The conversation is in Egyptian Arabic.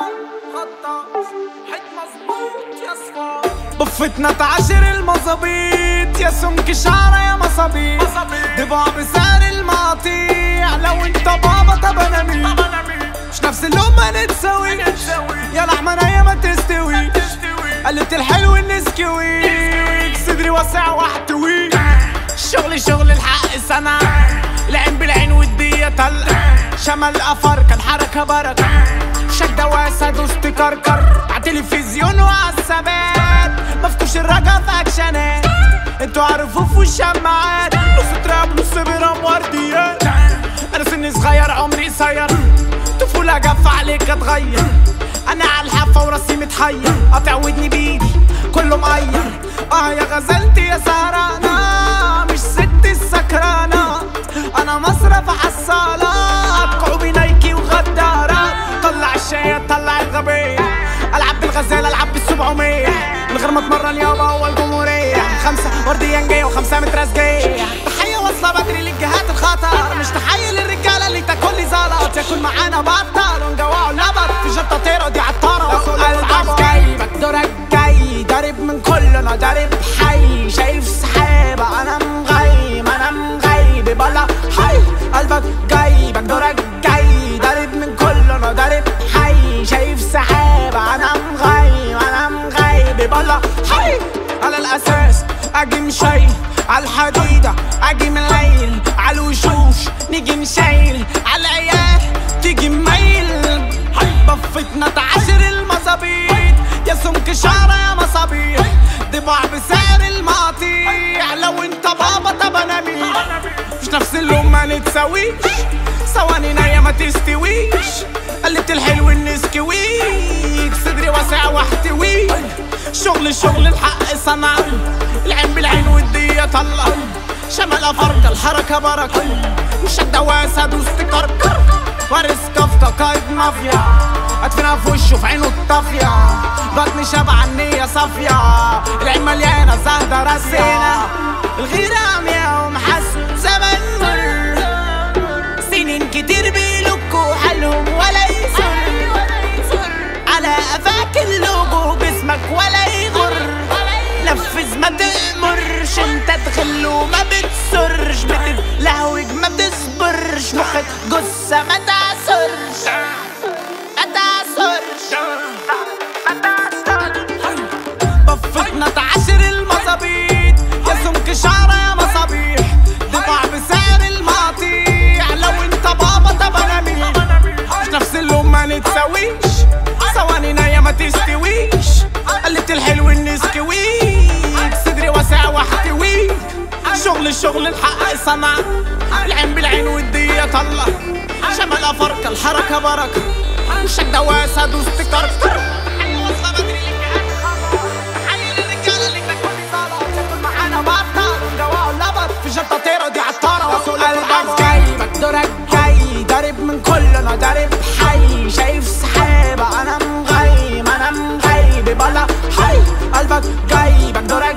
غطاس حيط مظبوط يا صفار بفتنا تعشر المظابيط يا سمك شعرة يا مصابيط ضباع بسعر المقاطيع لو انت بابا طب انا مين مش نفس اللون ما نتساويش يا لحمة نية ما تستوي قلت الحلو النسكويك صدري واسع واحتوي شغلي شغل الحق سنة العين بالعين والدية طلق شمال افركة الحركة بركة شدة واسع دوست كركر عالتلفزيون وعالثبات مفكوش الرجا في اكشنات انتوا عارفوا في الشماعات نص تراب نص برام ورديات انا سني صغير عمري قصير طفولة جف عليك اتغير انا على الحافة وراسي متحير قاطع ودني بايدي كله مقير اه يا غزلتي يا سهرانة مش ست السكرانة انا مصرف حصالات كعوبي نايكي وغدارات طلع الشاي طلع الغبية العب بالغزالة العب بالسبعمية من غير ما اتمرن يابا هو الجمهورية خمسة وردية جاية وخمسة مترازجية تحية واصلة بدري للجهات الخطر مش تحية للرجالة اللي تاكل لي زلط ياكل معانا بطل ونجوعه لبط في جطة تيرو دي عطارة قلبك جايبك دورك جاي ضارب من كله انا ضارب حي شايف سحابة انا مغيب انا مغيب بلا حي قلبك جايبك دورك جاي ضارب من كله انا ضارب حي شايف سحابة انا مغيب انا مغيب بلا حي على الاساس اجي مشي على الحديدة اجي من الليل على الوشوش نيجي نشيل على العيال تيجي ميل بفتنا تعشر المظابيط يا سمك شعرة يا مصابيح ضباع بسعر المقاطيع لو انت بابا طب انا مين مش نفس اللون ما نتساويش ثواني ناية ما تستويش قلبت الحلو النسكويك صدري واسع واحتوي شغل شغل الحق صنع العين بالعين والدية طلع شمال افرقة الحركة بركة وشدة واسع دوست كركر وارث كفكة قايد مافيا ادفنها في وشه في عينه الطافية بطني شبع النية صافية العين مليانة زهدة راسينا الغيرة عمياء ومحسن زمن مر سنين كتير بيلكوا حالهم ولا يسر على قفاك اللوجو باسمك ولا يغر نفذ ما تأمرش انت تغل وما بتسرش بتتلهوج ما بتصبرش مخك جثة ما تعصرش ما تعصرش ما تعصرش بفتنا تعشر المظابيط يا سمك شعرة يا مصابيح دفع بسعر المقاطيع لو انت بابا طب انا مين مش نفس اللون ما نتساويش ثواني ناية ما تستويش قلبت الحلو النسكويك صدري واسع واحتويك شغل شغل الحق صنع العين بالعين والدية طلع شمال افرقة الحركة بركة وشدة واسع دوست كركر واصلة بدري للجهات الخطر تحية للرجالة اللي تاكل لي زلط تاكل معانا بطل ونجوعه لبط في جطة تيرو دي عطارة قلبك جايبك دورك جاي ضارب من كله انا ضارب حي شايف سحابة انا مغيب انا مغيب بلا حي قلبك جايبك دورك